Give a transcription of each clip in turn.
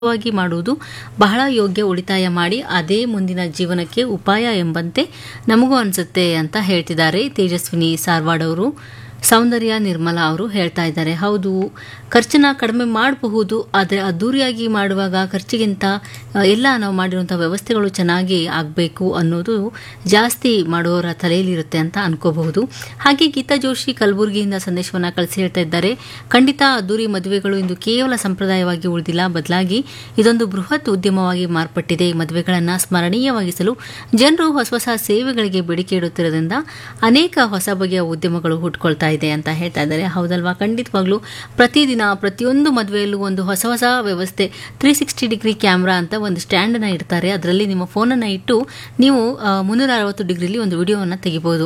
ವಾಗಿ ಮಾಡುವುದು ಬಹಳ ಯೋಗ್ಯ ಉಳಿತಾಯ ಮಾಡಿ ಅದೇ ಮುಂದಿನ ಜೀವನಕ್ಕೆ ಉಪಾಯ ಎಂಬಂತೆ ನಮಗೂ ಅನಿಸುತ್ತೆ ಅಂತ ಹೇಳ್ತಿದ್ದಾರೆ ತೇಜಸ್ವಿನಿ ಸಾರ್ವಾಡ್ ಅವರು ಸೌಂದರ್ಯ ನಿರ್ಮಲಾ ಅವರು ಹೇಳ್ತಾ ಇದ್ದಾರೆ ಹೌದು ಖರ್ಚನ್ನ ಕಡಿಮೆ ಮಾಡಬಹುದು ಆದರೆ ಅದ್ದೂರಿಯಾಗಿ ಮಾಡುವಾಗ ಖರ್ಚಿಗಿಂತ ಆ, ಎಲ್ಲ ನಾವು ಮಾಡಿರುವಂಥ ವ್ಯವಸ್ಥೆಗಳು ಚೆನ್ನಾಗಿ ಆಗಬೇಕು ಅನ್ನೋದು ಜಾಸ್ತಿ ಮಾಡುವವರ ತಲೆಯಲ್ಲಿರುತ್ತೆ ಅಂತ ಅನ್ಕೋಬಹುದು ಹಾಗೆ ಗೀತಾ ಜೋಶಿ ಕಲಬುರಗಿಯಿಂದ ಸಂದೇಶವನ್ನು ಕಳಿಸಿ ಹೇಳ್ತಾ ಇದ್ದಾರೆ ಖಂಡಿತ ಅದ್ದೂರಿ ಮದುವೆಗಳು ಇಂದು ಕೇವಲ ಸಂಪ್ರದಾಯವಾಗಿ ಉಳಿದಿಲ್ಲ ಬದಲಾಗಿ ಇದೊಂದು ಬೃಹತ್ ಉದ್ಯಮವಾಗಿ ಮಾರ್ಪಟ್ಟಿದೆ ಮದುವೆಗಳನ್ನು ಸ್ಮರಣೀಯವಾಗಿಸಲು ಜನರು ಹೊಸ ಹೊಸ ಸೇವೆಗಳಿಗೆ ಬೇಡಿಕೆ ಇಡುತ್ತಿರೋದ್ರಿಂದ ಅನೇಕ ಹೊಸ ಬಗೆಯ ಉದ್ಯಮಗಳು ಹುಟ್ಕೊಳ್ತಾ ಇದೆ ಅಂತ ಹೇಳ್ತಾ ಇದ್ದಾರೆ ಹೌದಲ್ವಾ ಖಂಡಿತವಾಗ್ಲೂ ಪ್ರತಿದಿನ ಪ್ರತಿಯೊಂದು ಮದುವೆಯಲ್ಲೂ ಒಂದು ಹೊಸ ಹೊಸ ವ್ಯವಸ್ಥೆ ತ್ರೀ ಸಿಕ್ಸ್ಟಿ ಡಿಗ್ರಿ ಕ್ಯಾಮ್ರಾ ಅಂತ ಒಂದು ಸ್ಟ್ಯಾಂಡನ್ನು ಇಡ್ತಾರೆ ಅದರಲ್ಲಿ ನಿಮ್ಮ ಫೋನನ್ನು ಇಟ್ಟು ನೀವು ಮುನ್ನೂರ ಅರವತ್ತು ಡಿಗ್ರಿಲಿ ಒಂದು ವಿಡಿಯೋವನ್ನು ತೆಗಿಬೋದು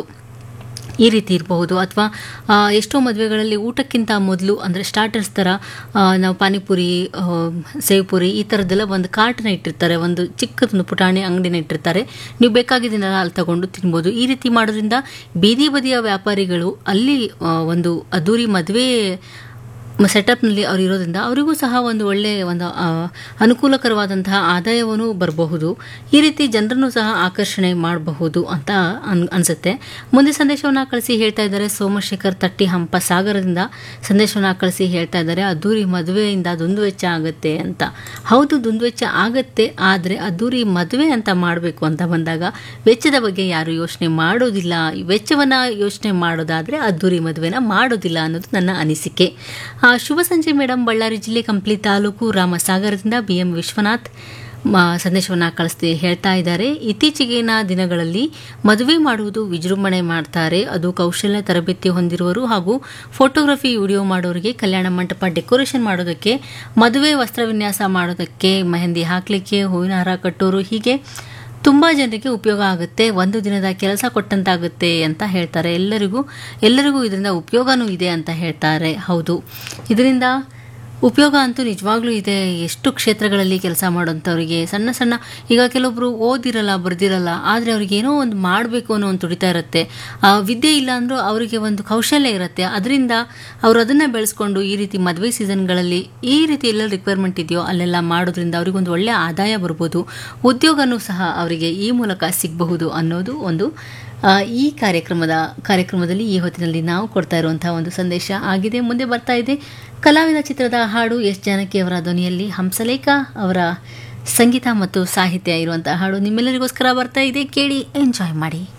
ಈ ರೀತಿ ಇರಬಹುದು ಅಥವಾ ಆ, ಎಷ್ಟೋ ಮದುವೆಗಳಲ್ಲಿ ಊಟಕ್ಕಿಂತ ಮೊದಲು ಅಂದರೆ ಸ್ಟಾರ್ಟರ್ಸ್ ಥರ ಆ, ನಾವು ಪಾನಿಪುರಿ ಆ, ಸೇವ್ ಪುರಿ ಈ ಥರದ್ದೆಲ್ಲ ಒಂದು ಕಾರ್ಟ್ನ ಇಟ್ಟಿರ್ತಾರೆ ಒಂದು ಚಿಕ್ಕದೊಂದು ಪುಟಾಣಿ ಅಂಗಡಿನ ಇಟ್ಟಿರ್ತಾರೆ ನೀವು ಬೇಕಾಗಿದ್ದನ್ನೆಲ್ಲ ಅಲ್ಲಿ ತಗೊಂಡು ತಿನ್ಬೋದು ಈ ರೀತಿ ಮಾಡೋದ್ರಿಂದ ಬೀದಿ ಬದಿಯ ವ್ಯಾಪಾರಿಗಳು ಅಲ್ಲಿ ಆ, ಒಂದು ಅದ್ದೂರಿ ಮದುವೆ ಸೆಟಪ್ನಲ್ಲಿ ಅವ್ರು ಇರೋದ್ರಿಂದ ಅವರಿಗೂ ಸಹ ಒಂದು ಒಳ್ಳೆಯ ಒಂದು ಆ, ಅನುಕೂಲಕರವಾದಂತಹ ಆದಾಯವನ್ನು ಬರಬಹುದು ಈ ರೀತಿ ಜನರನ್ನು ಸಹ ಆಕರ್ಷಣೆ ಮಾಡಬಹುದು ಅಂತ ಅನ್ ಅನಿಸುತ್ತೆ ಮುಂದೆ ಸಂದೇಶವನ್ನು ಕಳಿಸಿ ಹೇಳ್ತಾ ಇದ್ದಾರೆ ಸೋಮಶೇಖರ್ ತಟ್ಟಿ ಹಂಪ ಸಾಗರದಿಂದ ಸಂದೇಶವನ್ನು ಕಳಿಸಿ ಹೇಳ್ತಾ ಇದ್ದಾರೆ ಅದ್ದೂರಿ ಮದುವೆಯಿಂದ ದುಂದುವೆಚ್ಚ ಆಗುತ್ತೆ ಅಂತ ಹೌದು ದುಂದುವೆಚ್ಚ ಆಗತ್ತೆ ಆದರೆ ಅದ್ದೂರಿ ಮದುವೆ ಅಂತ ಮಾಡಬೇಕು ಅಂತ ಬಂದಾಗ ವೆಚ್ಚದ ಬಗ್ಗೆ ಯಾರು ಯೋಚನೆ ಮಾಡೋದಿಲ್ಲ ಈ ವೆಚ್ಚವನ್ನು ಯೋಚನೆ ಮಾಡೋದಾದರೆ ಅದ್ದೂರಿ ಮದುವೆನ ಮಾಡೋದಿಲ್ಲ ಅನ್ನೋದು ನನ್ನ ಅನಿಸಿಕೆ ಆ, ಶುಭ ಸಂಜೆ ಮೇಡಮ್ ಬಳ್ಳಾರಿ ಜಿಲ್ಲೆ ಕಂಪ್ಲಿ ತಾಲೂಕು ರಾಮಸಾಗರದಿಂದ ಬಿ ಎಂ ವಿಶ್ವನಾಥ್ ಸಂದೇಶವನ್ನು ಕಳಿಸ್ತಿ ಹೇಳ್ತಾ ಇದ್ದಾರೆ ಇತ್ತೀಚೆಗಿನ ದಿನಗಳಲ್ಲಿ ಮದುವೆ ಮಾಡುವುದು ವಿಜೃಂಭಣೆ ಮಾಡ್ತಾರೆ ಅದು ಕೌಶಲ್ಯ ತರಬೇತಿ ಹೊಂದಿರುವರು ಹಾಗೂ ಫೋಟೋಗ್ರಫಿ ವಿಡಿಯೋ ಮಾಡೋರಿಗೆ ಕಲ್ಯಾಣ ಮಂಟಪ ಡೆಕೋರೇಷನ್ ಮಾಡೋದಕ್ಕೆ ಮದುವೆ ವಸ್ತ್ರ ವಿನ್ಯಾಸ ಮಾಡೋದಕ್ಕೆ ಮೆಹಂದಿ ಹಾಕಲಿಕ್ಕೆ ಹೂವಿನ ಹಾರ ಕಟ್ಟೋರು ಹೀಗೆ ತುಂಬ ಜನರಿಗೆ ಉಪಯೋಗ ಆಗುತ್ತೆ ಒಂದು ದಿನದ ಕೆಲಸ ಕೊಟ್ಟಂತಾಗುತ್ತೆ ಅಂತ ಹೇಳ್ತಾರೆ ಎಲ್ಲರಿಗೂ ಎಲ್ಲರಿಗೂ ಇದರಿಂದ ಉಪಯೋಗನೂ ಇದೆ ಅಂತ ಹೇಳ್ತಾರೆ ಹೌದು ಇದರಿಂದ ಉಪಯೋಗ ಅಂತೂ ನಿಜವಾಗ್ಲೂ ಇದೆ ಎಷ್ಟು ಕ್ಷೇತ್ರಗಳಲ್ಲಿ ಕೆಲಸ ಮಾಡೋಂಥವ್ರಿಗೆ ಸಣ್ಣ ಸಣ್ಣ ಈಗ ಕೆಲವೊಬ್ರು ಓದಿರಲ್ಲ ಬರ್ದಿರಲ್ಲ ಆದರೆ ಅವ್ರಿಗೆ ಏನೋ ಒಂದು ಮಾಡಬೇಕು ಅನ್ನೋ ಒಂದು ತುಡಿತಾ ಇರುತ್ತೆ ಆ ವಿದ್ಯೆ ಇಲ್ಲ ಅಂದರೂ ಅವರಿಗೆ ಒಂದು ಕೌಶಲ್ಯ ಇರುತ್ತೆ ಅದರಿಂದ ಅವರು ಅದನ್ನು ಬೆಳೆಸ್ಕೊಂಡು ಈ ರೀತಿ ಮದುವೆ ಸೀಸನ್ಗಳಲ್ಲಿ ಈ ರೀತಿ ಎಲ್ಲ ರಿಕ್ವೈರ್ಮೆಂಟ್ ಇದೆಯೋ ಅಲ್ಲೆಲ್ಲ ಮಾಡೋದ್ರಿಂದ ಅವರಿಗೊಂದು ಒಳ್ಳೆಯ ಆದಾಯ ಬರ್ಬೋದು ಉದ್ಯೋಗನೂ ಸಹ ಅವರಿಗೆ ಈ ಮೂಲಕ ಸಿಗಬಹುದು ಅನ್ನೋದು ಒಂದು ಆ, ಈ ಕಾರ್ಯಕ್ರಮದ ಕಾರ್ಯಕ್ರಮದಲ್ಲಿ ಈ ಹೊತ್ತಿನಲ್ಲಿ ನಾವು ಕೊಡ್ತಾ ಇರುವಂತಹ ಒಂದು ಸಂದೇಶ ಆಗಿದೆ ಮುಂದೆ ಬರ್ತಾ ಇದೆ ಕಲಾವಿದ ಚಿತ್ರದ ಹಾಡು ಎಸ್ ಜಾನಕಿ ಅವರ ಧ್ವನಿಯಲ್ಲಿ ಹಂಸಲೇಖ ಅವರ ಸಂಗೀತ ಮತ್ತು ಸಾಹಿತ್ಯ ಇರುವಂತಹ ಹಾಡು ನಿಮ್ಮೆಲ್ಲರಿಗೋಸ್ಕರ ಬರ್ತಾ ಇದೆ ಕೇಳಿ ಎಂಜಾಯ್ ಮಾಡಿ